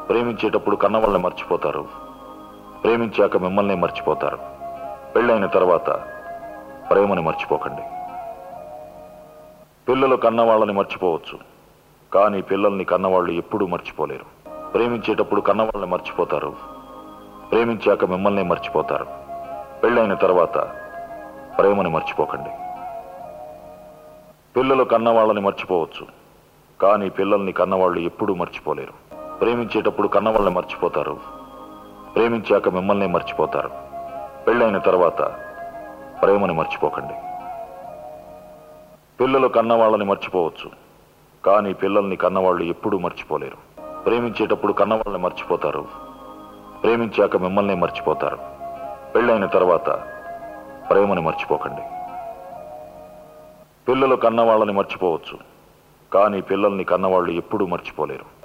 ప్రేమించేటప్పుడు కన్నవాళ్ళని మర్చిపోతారు ప్రేమించాక మిమ్మల్ని మర్చిపోతారు పెళ్ళైన తర్వాత ప్రేమని మర్చిపోకండి పిల్లలు కన్నవాళ్ళని మర్చిపోవచ్చు కానీ పిల్లల్ని కన్నవాళ్ళు ఎప్పుడూ మర్చిపోలేరు ప్రేమించేటప్పుడు కన్నవాళ్ళని మర్చిపోతారు ప్రేమించాక మిమ్మల్ని మర్చిపోతారు పెళ్ళైన తర్వాత ప్రేమని మర్చిపోకండి పిల్లలు కన్నవాళ్ళని మర్చిపోవచ్చు కానీ పిల్లల్ని కన్నవాళ్ళు ఎప్పుడూ మర్చిపోలేరు ప్రేమించేటప్పుడు కన్నవాళ్ళని మర్చిపోతారు ప్రేమించాక మిమ్మల్ని మర్చిపోతారు పెళ్ళైన తర్వాత ప్రేమని మర్చిపోకండి పిల్లలు కన్నవాళ్ళని మర్చిపోవచ్చు కానీ పిల్లల్ని కన్నవాళ్ళు ఎప్పుడూ మర్చిపోలేరు ప్రేమించేటప్పుడు కన్నవాళ్ళని మర్చిపోతారు ప్రేమించాక మిమ్మల్ని మర్చిపోతారు పెళ్ళైన తర్వాత ప్రేమని మర్చిపోకండి పిల్లలు కన్నవాళ్ళని మర్చిపోవచ్చు కానీ పిల్లల్ని కన్నవాళ్ళు ఎప్పుడూ మర్చిపోలేరు